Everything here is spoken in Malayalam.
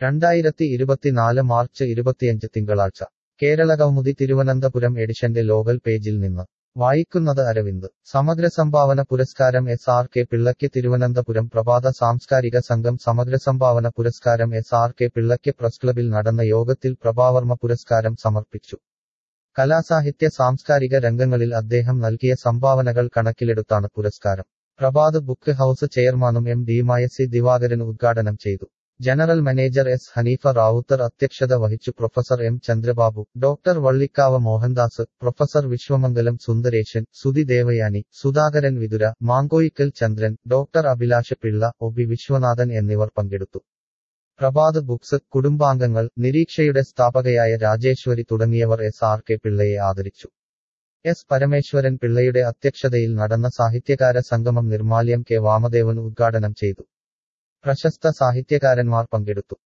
രണ്ടായിരത്തി ഇരുപത്തിനാല് മാർച്ച് ഇരുപത്തിയഞ്ച് തിങ്കളാഴ്ച കേരളകൗമുദി തിരുവനന്തപുരം എഡിഷന്റെ ലോകൽ പേജിൽ നിന്ന് വായിക്കുന്നത് അരവിന്ദ് സമഗ്ര സംഭാവന പുരസ്കാരം എസ് ആർ കെ പിള്ളയ്ക്ക് തിരുവനന്തപുരം പ്രഭാത സാംസ്കാരിക സംഘം സമഗ്ര സംഭാവന പുരസ്കാരം എസ് ആർ കെ പിള്ളയ്ക്ക് പ്രസ് ക്ലബിൽ നടന്ന യോഗത്തിൽ പ്രഭാവർമ്മ പുരസ്കാരം സമർപ്പിച്ചു കലാസാഹിത്യ സാംസ്കാരിക രംഗങ്ങളിൽ അദ്ദേഹം നൽകിയ സംഭാവനകൾ കണക്കിലെടുത്താണ് പുരസ്കാരം പ്രഭാത് ബുക്ക് ഹൌസ് ചെയർമാനും എം ഡിയുമായ സി ദിവാകരൻ ഉദ്ഘാടനം ചെയ്തു general manager S Haneefa Ravuthar അധ്യക്ഷത വഹിച്ചു professor M Chandrababu doctor Vallikkavu Mohandas professor Vishwamangalam Sundaresan Sudhi Devayani Sudhakaran Vithura Mankoyikkal Chandran doctor Abhilasha Pillai O B Viswanathan എന്നിവർ പങ്കെടുത്തു പ്രഭാത് ബുക്സ് കുടുംബാംഗങ്ങൾ നിരീക്ഷയുടെ സ്ഥാപകയായ രാജേശ്വരി തുടങ്ങിയവർ എസ് ആർ കെ പിള്ളയെ ആദരിച്ചു എസ് പരമേശ്വരൻ പിള്ളയുടെ അധ്യക്ഷതയിൽ നടന്ന സാഹിത്യകാര സംഗമം നിർമാല്യം കെ വാമദേവൻ ഉദ്ഘാടനം ചെയ്തു പ്രശസ്ത സാഹിത്യകാരന്മാർ പങ്കെടുത്തു